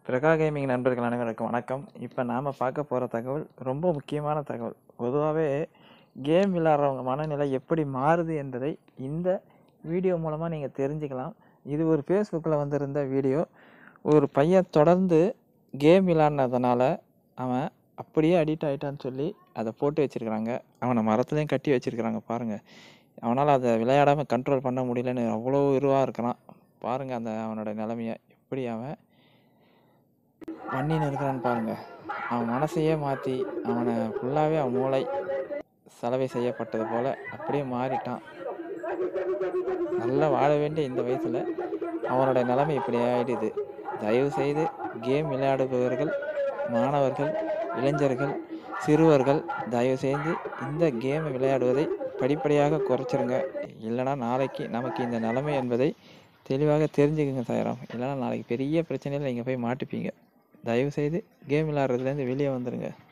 பிரகா gaming நண்பர்கள் அனைவருக்கும் வணக்கம் இப்போ நாம் பார்க்க போகிற தகவல் ரொம்ப முக்கியமான தகவல் பொதுவாகவே கேம் விளையாடுறவங்க மனநிலை எப்படி மாறுது என்பதை இந்த வீடியோ மூலமாக நீங்கள் தெரிஞ்சுக்கலாம் இது ஒரு ஃபேஸ்புக்கில் வந்திருந்த வீடியோ ஒரு பையன் தொடர்ந்து கேம் விளையாடினதுனால அவன் அப்படியே அடிக்ட் ஆகிட்டான்னு சொல்லி அதை போட்டு வச்சுருக்குறாங்க அவனை மரத்துலேயும் கட்டி வச்சுருக்குறாங்க பாருங்கள் அவனால் அதை விளையாடாமல் கண்ட்ரோல் பண்ண முடியலன்னு அவ்வளோ இதுவாக இருக்கிறான் பாருங்கள் அந்த அவனோட நிலமைய எப்படி அவன் பண்ணின்னு இருக்கிறான்னு பாருங்க அவன் மனசையே மாற்றி அவனை ஃபுல்லாகவே அவன் மூளை சலவை செய்யப்பட்டது போல் அப்படியே மாறிட்டான் நல்லா வாழ வேண்டிய இந்த வயசில் அவனோட நிலைமை இப்படி ஆயிடுது தயவு செய்து கேம் விளையாடுபவர்கள் மாணவர்கள் இளைஞர்கள் சிறுவர்கள் தயவு செய்து இந்த கேமை விளையாடுவதை படிப்படியாக குறைச்சிருங்க இல்லைனா நாளைக்கு நமக்கு இந்த நிலைமை என்பதை தெளிவாக தெரிஞ்சுக்குங்க சாயிரம் இல்லைனா நாளைக்கு பெரிய பிரச்சனையில் நீங்கள் போய் மாட்டிப்பீங்க தயவு செய்து கேம் விளையாடுறதுலேருந்து வெளியே வந்துடுங்க